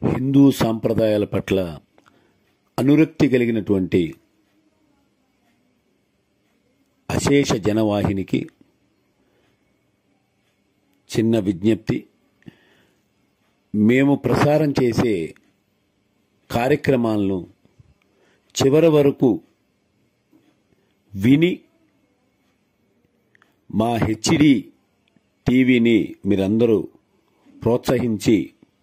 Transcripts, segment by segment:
హిందూ సాంప్రదాయాల పట్ల అనురక్తి కలిగినటువంటి అశేష జనవాహినికి చిన్న విజ్ఞప్తి మేము ప్రసారం చేసే కార్యక్రమాలను చివరి వరకు విని మా హెచ్డి టీవీని మీరందరూ ప్రోత్సహించి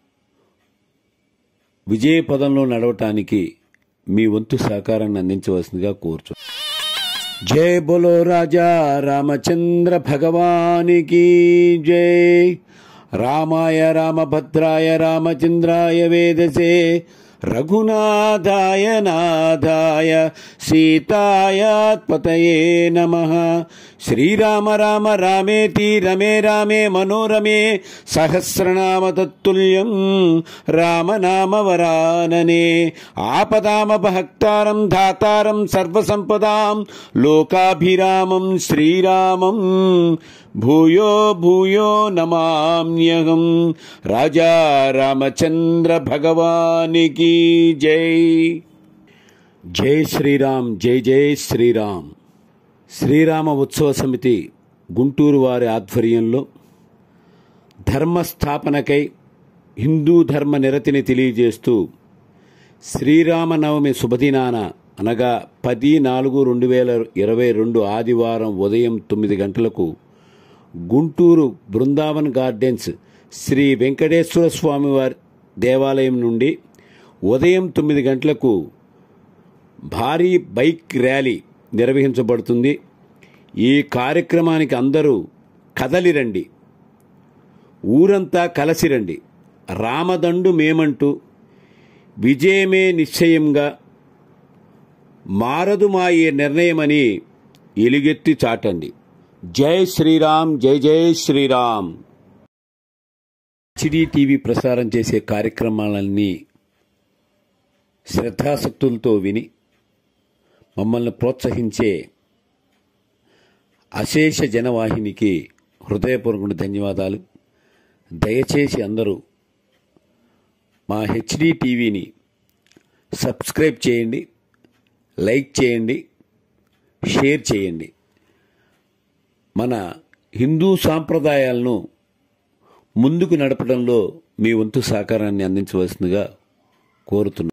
విజయ పదంలో నడవటానికి మీ వంతు సహకారాన్ని అందించవలసిందిగా కోరుచు జై బోలో రాజా రామచంద్ర భగవానికి జై రామాయ రామభద్రాయ రామచంద్రాయ వేదసే రఘునాథాయ నాథాయ సీతాయాత్పతయే నమ శ్రీరామ రామ రామేతి రమే రామే మనోరమే సహస్రనామ తత్తుల్యం రామనామ వరాననే ఆపదామపహక్తారం ధాతారం సర్వసంపదాం లోకాభిరామం శ్రీరామం భూయో భూయో నమామ్యహం రాజా రామచంద్ర భగవానికి జై జై శ్రీరామ్ జై జై శ్రీరామ్ శ్రీరామ ఉత్సవ సమితి గుంటూరు వారి ఆధ్వర్యంలో ధర్మస్థాపనకై హిందూ ధర్మ నిరతిని తెలియజేస్తూ శ్రీరామనవమి శుభదినాన అనగా పది నాలుగు రెండు వేల ఇరవై రెండు ఆదివారం ఉదయం తొమ్మిది గంటలకు గుంటూరు బృందావన్ గార్డెన్స్ శ్రీ వెంకటేశ్వర స్వామి వారి దేవాలయం నుండి ఉదయం తొమ్మిది గంటలకు భారీ బైక్ ర్యాలీ నిర్వహించబడుతుంది ఈ కార్యక్రమానికి అందరూ కదలిరండి ఊరంతా కలసిరండి రామదండు మేమంటూ విజయమే నిశ్చయంగా మారదు మా ఈ నిర్ణయమని ఎలుగెత్తి చాటండి జై శ్రీరామ్ జై జై శ్రీరామ్ హెచ్డి టీవీ ప్రసారం చేసే కార్యక్రమాలన్నీ శ్రద్ధాసక్తులతో విని మమ్మల్ని ప్రోత్సహించే అశేష జనవాహినికి హృదయపూర్వక ధన్యవాదాలు దయచేసి అందరూ మా హెచ్డి టీవీని సబ్స్క్రైబ్ చేయండి లైక్ చేయండి షేర్ చేయండి మన హిందూ సాంప్రదాయాలను ముందుకు నడపడంలో మీ వంతు సహకారాన్ని అందించవలసిందిగా కోరుతున్నాను